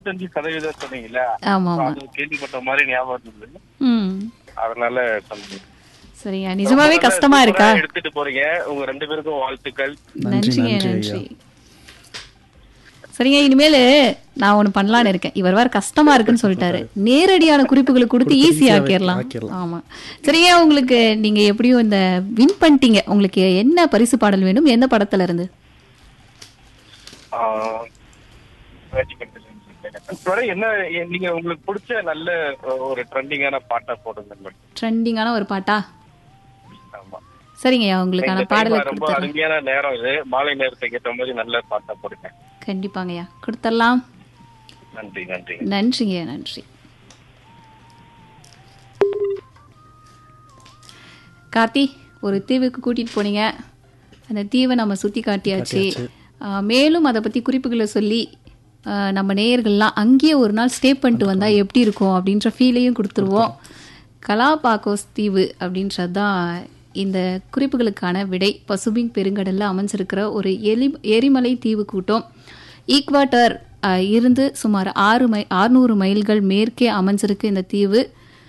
தொண்ணூத்தஞ்சு சதவீதம் சொன்னீங்கல்ல ஆமா ஆமா அது கேள்விப்பட்ட மாதிரி ஞாபகம் இருந்தது ம் அதனால சொன்னேன் சரிங்க நிஜமாவே ரொம்ப கஷ்டமா சூப்பரா இருக்கா எடுத்துட்டு போறீங்க உங்க ரெண்டு பேருக்கும் வாழ்த்துக்கள் நன்றி நன்றிங்க நன்றி நன்றி ஐயா சரிங்க இனிமேல் நான் ஒண்ணு பண்ணலான்னு இருக்கேன் இவர் வேற கஷ்டமா இருக்குன்னு சொல்லிட்டாரு நேரடியான குறிப்புகளை கொடுத்து கொடுத்து ஈஸி easy ஆ ஆக்கிடலாம் ஆக்கிடலாம். ஆமா சரிங்க உங்களுக்கு நீங்க எப்படியும் இந்த வின் பண்ணிட்டீங்க உங்களுக்கு என்ன பரிசு பாடல் வேணும் எந்த படத்துல இருந்து ஆஹ் மேடம், என்ன நீங்க உங்களுக்கு பிடிச்ச நல்ல ஒரு ட்ரெண்டிங்கான பாட்டா போடுங்க மேடம். ட்ரெண்டிங்கான ஒரு பாட்டா ஆமா சரிங்கய்யா உங்களுக்கான இந்த பாடலை time ரொம்ப கொடுத்துறேன் அருமையான நேரம் இது மாலை நேரத்துக்கு ஏற்ற மாதிரி நல்ல பாட்டா போடுங்க கண்டிப்பாங்கய்யா கொடுத்துடலாம் நன்றி நன்றி நன்றிங்க நன்றி கார்த்தி ஒரு தீவுக்கு கூட்டிட்டு போனீங்க அந்த தீவை நம்ம சுத்தி காட்டியாச்சு ஆ, மேலும் அதை பத்தி குறிப்புகளை சொல்லி ஆ, நம்ம நேயர்கள்லாம் அங்கேயே ஒரு நாள் ஸ்டே பண்ணிட்டு வந்தா எப்படி இருக்கும் அப்படின்ற ஃபீலையும் கொடுத்துருவோம் கலாபாக்கோஸ் தீவு அப்படின்றது தான் இந்த குறிப்புகளுக்கான விடை பசுபிக் பெருங்கடல்ல அமைஞ்சிருக்கிற ஒரு எலி எரிமலை தீவு கூட்டம் ஈக்வாட்டர் அஹ், இருந்து சுமார் ஆறு மை ஆறுநூறு மைல்கள் மேற்கே அமைஞ்சிருக்கு இந்த தீவு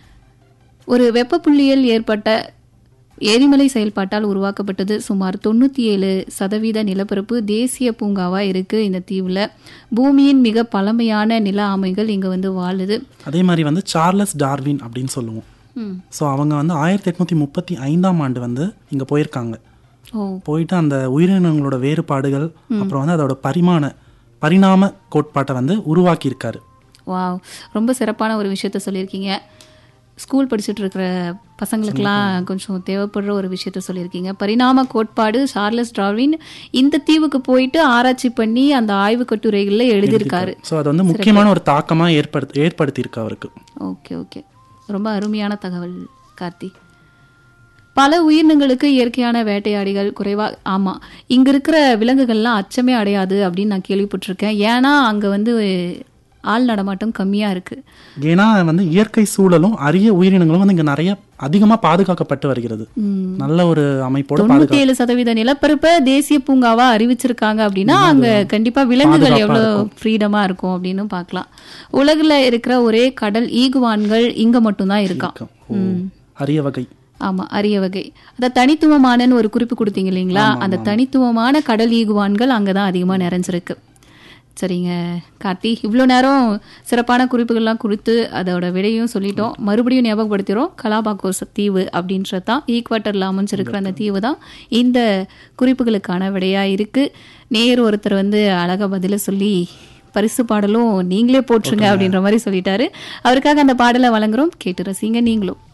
ஒரு வெப்ப புள்ளியில் ஏற்பட்ட எரிமலை செயல்பாட்டால் உருவாக்கப்பட்டது சுமார் தொண்ணூற்றி ஏழு சதவீத நிலப்பரப்பு தேசிய பூங்காவா இருக்கு இந்த தீவுல பூமியின் மிக பழமையான நில ஆமைகள் இங்க வந்து வாழுது அதே மாதிரி வந்து சார்லஸ் டார்வின் அப்படின்னு சொல்லுவோம் ம். ஸோ அவங்க வந்து ஆயிரத்தி எட்நூத்தி முப்பத்தி ஐந்தாம் ஆண்டு வந்து இங்க போயிருக்காங்க ஓ போயிட்டு அந்த உயிரினங்களோட வேறுபாடுகள் அப்புறம் வந்து அதோட பரிமாண பரிணாம கோட்பாட்டை வந்து உருவாக்கியிருக்காரு வாவ் ரொம்ப சிறப்பான ஒரு விஷயத்த சொல்லியிருக்கீங்க ஸ்கூல் படிச்சுட்டு இருக்கிற பசங்களுக்கெல்லாம் கொஞ்சம் தேவைப்படுற ஒரு விஷயத்த சொல்லியிருக்கீங்க பரிணாம கோட்பாடு சார்லஸ் டார்வின் இந்த தீவுக்கு போயிட்டு ஆராய்ச்சி பண்ணி அந்த ஆய்வு கட்டுரைகளில் எழுதியிருக்காரு ஸோ அது வந்து முக்கியமான ஒரு தாக்கமா ஏற்படுத்தி ஏற்படுத்தியிருக்கு அவருக்கு ஓகே ஓகே ரொம்ப அருமையான தகவல் கார்த்தி பல உயிரினங்களுக்கு இயற்கையான வேட்டையாடிகள் குறைவா ஆமா இங்க இருக்கிற விலங்குகள்லாம் அச்சமே அடையாது அப்படின்னு நான் கேள்விப்பட்டிருக்கேன் ஏன்னா அங்க வந்து ஆள் நடமாட்டம் கம்மியா இருக்கு ஏன்னா வந்து இயற்கை சூழலும் அரிய உயிரினங்களும் வந்து இங்க நிறைய அதிகமா பாதுகாக்கப்பட்டு வருகிறது நல்ல ஒரு அமைப்போட தொண்ணூத்தி ஏழு சதவீத நிலப்பரப்பை தேசிய பூங்காவா அறிவிச்சிருக்காங்க அப்படின்னா அங்க கண்டிப்பா விலங்குகள் பாதுகாப்பா எவ்வளவு ஃப்ரீடமா இருக்கும் அப்படின்னு பார்க்கலாம் உலகுல இருக்கிற ஒரே கடல் ஈகுவான்கள் இங்க மட்டும்தான் இருக்கான் இருக்கும். ஓ, அரிய வகை ஆமா அரிய வகை அத தனித்துவமானன்னு ஒரு குறிப்பு கொடுத்தீங்க இல்லைங்களா அந்த தனித்துவமான கடல் ஈகுவான்கள் அங்கதான் அதிகமா நிறைஞ்சிருக்கு சரிங்க கார்த்தி இவ்வளோ நேரம் சிறப்பான குறிப்புகள்லாம் கொடுத்து அதோட விடையும் சொல்லிட்டோம் மறுபடியும் ஞாபகப்படுத்திடுறோம் கலாபாக்கோஸ் தீவு அப்படின்றது தான் ஈக்வாட்டரில் அமைஞ்சிருக்கிற அந்த தீவு தான் இந்த குறிப்புகளுக்கான விடையா இருக்கு நேர் ஒருத்தர் வந்து அழகா பதில சொல்லி பரிசு பாடலும் நீங்களே போட்டுருங்க அப்படின்ற மாதிரி சொல்லிட்டாரு அவருக்காக அந்த பாடலை வழங்குறோம் கேட்டு ரசிங்க நீங்களும்